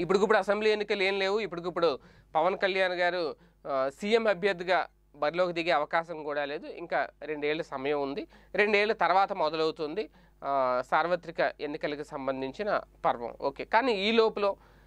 ఇప్పటికిప్పుడు అసెంబ్లీ ఎన్నికలు ఏం లేవు ఇప్పటికిప్పుడు పవన్ కళ్యాణ్ గారు ఆ, సీఎం అభ్యర్థిగా బరిలోకి దిగే అవకాశం కూడా లేదు ఇంకా రెండేళ్ల సమయం ఉంది రెండేళ్ల తర్వాత మొదలవుతుంది ఆ, సార్వత్రిక ఎన్నికలకు సంబంధించిన పర్వం ఓకే కానీ ఈ లోపల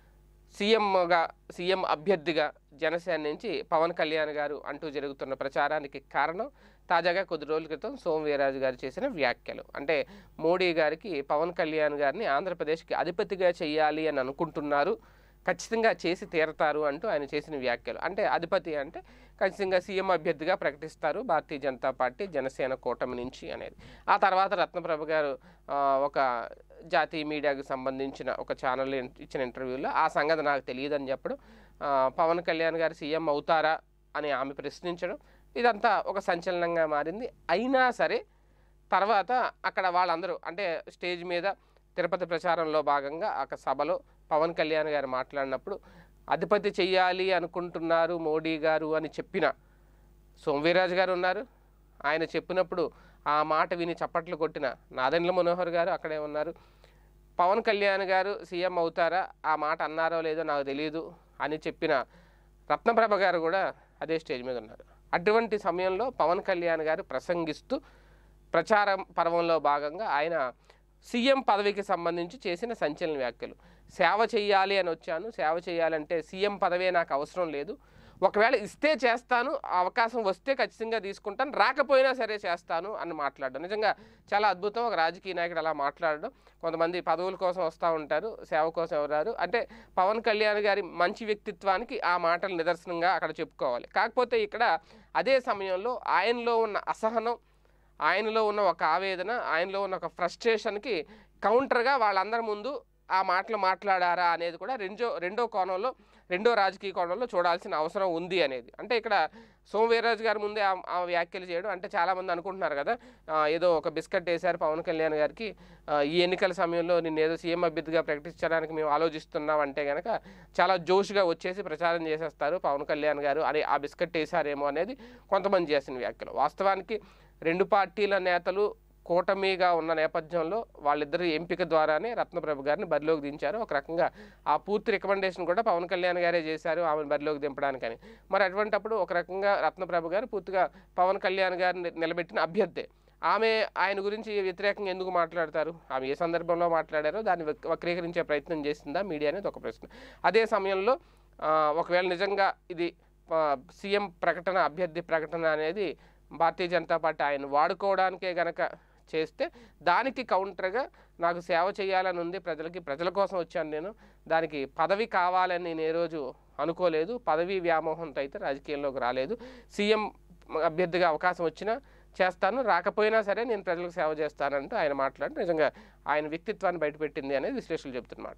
సీఎంగా సీఎం అభ్యర్థిగా జనసేన నుంచి పవన్ కళ్యాణ్ గారు అంటూ జరుగుతున్న ప్రచారానికి కారణం తాజాగా కొద్ది రోజుల క్రితం సోమవీరాజు గారు చేసిన వ్యాఖ్యలు అంటే మోడీ గారికి పవన్ కళ్యాణ్ గారిని ఆంధ్రప్రదేశ్కి అధిపతిగా చేయాలి అని అనుకుంటున్నారు ఖచ్చితంగా చేసి తీరతారు అంటూ ఆయన చేసిన వ్యాఖ్యలు అంటే అధిపతి అంటే ఖచ్చితంగా సీఎం అభ్యర్థిగా ప్రకటిస్తారు భారతీయ జనతా పార్టీ జనసేన కూటమి నుంచి అనేది ఆ తర్వాత రత్నప్రభ గారు ఆ, ఒక జాతీయ మీడియాకు సంబంధించిన ఒక ఛానల్ ఇచ్చిన ఇంటర్వ్యూలో ఆ సంగతి నాకు తెలియదని చెప్పడం ఆ, పవన్ కళ్యాణ్ గారు సీఎం అవుతారా అని ఆమె ప్రశ్నించడం ఇదంతా ఒక సంచలనంగా మారింది అయినా సరే తర్వాత అక్కడ వాళ్ళందరూ అంటే స్టేజ్ మీద తిరుపతి ప్రచారంలో భాగంగా ఒక సభలో పవన్ కళ్యాణ్ గారు మాట్లాడినప్పుడు అధిపతి చెయ్యాలి అనుకుంటున్నారు మోడీ గారు అని చెప్పిన సోమవీరాజు గారు ఉన్నారు ఆయన చెప్పినప్పుడు ఆ మాట విని చప్పట్లు కొట్టిన నాదెండ్ల మనోహర్ గారు అక్కడే ఉన్నారు పవన్ కళ్యాణ్ గారు సీఎం అవుతారా ఆ మాట అన్నారో లేదో నాకు తెలియదు అని చెప్పిన రత్నప్రభ గారు కూడా అదే స్టేజ్ మీద ఉన్నారు అటువంటి సమయంలో పవన్ కళ్యాణ్ గారు ప్రసంగిస్తూ ప్రచారం పర్వంలో భాగంగా ఆయన సీఎం పదవికి సంబంధించి చేసిన సంచలన వ్యాఖ్యలు సేవ చేయాలి అని వచ్చాను సేవ చేయాలంటే సీఎం పదవే నాకు అవసరం లేదు ఒకవేళ ఇస్తే చేస్తాను ఆ అవకాశం వస్తే ఖచ్చితంగా తీసుకుంటాను రాకపోయినా సరే చేస్తాను అని మాట్లాడడం నిజంగా చాలా అద్భుతం ఒక రాజకీయ నాయకుడు అలా మాట్లాడడం కొంతమంది పదవుల కోసం వస్తూ ఉంటారు సేవ కోసం ఎవరారు అంటే పవన్ కళ్యాణ్ గారి మంచి వ్యక్తిత్వానికి ఆ మాటలు నిదర్శనంగా అక్కడ చెప్పుకోవాలి కాకపోతే ఇక్కడ అదే సమయంలో ఆయనలో ఉన్న అసహనం ఆయనలో ఉన్న ఒక ఆవేదన ఆయనలో ఉన్న ఒక ఫ్రస్ట్రేషన్కి కౌంటర్గా వాళ్ళందరి ముందు ఆ మాటలు మాట్లాడారా అనేది కూడా రెండో రెండో కోణంలో రెండో రాజకీయ కోణంలో చూడాల్సిన అవసరం ఉంది అనేది అంటే ఇక్కడ సోమవీర్రాజు గారి ముందే ఆ ఆ వ్యాఖ్యలు చేయడం అంటే చాలామంది అనుకుంటున్నారు కదా ఆ, ఏదో ఒక బిస్కెట్ వేశారు పవన్ కళ్యాణ్ గారికి ఆ, ఈ ఎన్నికల సమయంలో నిన్ను ఏదో సీఎం అభ్యర్థిగా ప్రకటించడానికి మేము ఆలోచిస్తున్నాం అంటే కనుక చాలా జోష్గా వచ్చేసి ప్రచారం చేసేస్తారు పవన్ కళ్యాణ్ గారు అని ఆ బిస్కెట్ వేశారేమో అనేది కొంతమంది చేసిన వ్యాఖ్యలు వాస్తవానికి రెండు పార్టీల నేతలు కూటమిగా ఉన్న నేపథ్యంలో వాళ్ళిద్దరి ఎంపిక ద్వారానే రత్నప్రభ గారిని బరిలోకి దించారు ఒక రకంగా ఆ పూర్తి రికమెండేషన్ కూడా పవన్ కళ్యాణ్ గారే చేశారు ఆమెను బరిలోకి దింపడానికని మరి అటువంటప్పుడు ఒక రకంగా రత్నప్రభ గారు పూర్తిగా పవన్ కళ్యాణ్ గారిని నిలబెట్టిన అభ్యర్థే ఆమె ఆయన గురించి వ్యతిరేకంగా ఎందుకు మాట్లాడతారు ఆమె ఏ సందర్భంలో మాట్లాడారో దాన్ని వక్- వక్రీకరించే ప్రయత్నం చేసిందా మీడియా అనేది ఒక ప్రశ్న అదే సమయంలో ఆ, ఒకవేళ నిజంగా ఇది ఆ, సీఎం ప్రకటన అభ్యర్థి ప్రకటన అనేది భారతీయ జనతా పార్టీ ఆయన వాడుకోవడానికే గనక చేస్తే దానికి కౌంటర్గా నాకు సేవ చేయాలని ఉంది ప్రజలకి ప్రజల కోసం వచ్చాను నేను దానికి పదవి కావాలని నేను ఏ రోజు అనుకోలేదు పదవి వ్యామోహంతో అయితే రాజకీయంలోకి రాలేదు సీఎం అభ్యర్థిగా అవకాశం వచ్చినా చేస్తాను రాకపోయినా సరే నేను ప్రజలకు సేవ చేస్తానంటూ ఆయన మాట్లాడి నిజంగా ఆయన వ్యక్తిత్వాన్ని బయటపెట్టింది అనేది విశ్లేషకులు చెప్తున్నమాట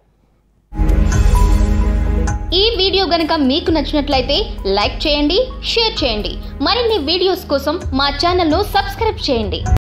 ఈ వీడియో గనుక మీకు నచ్చినట్లయితే లైక్ చేయండి షేర్ చేయండి మరిన్ని వీడియోస్ కోసం మా ఛానల్ను సబ్స్క్రైబ్ చేయండి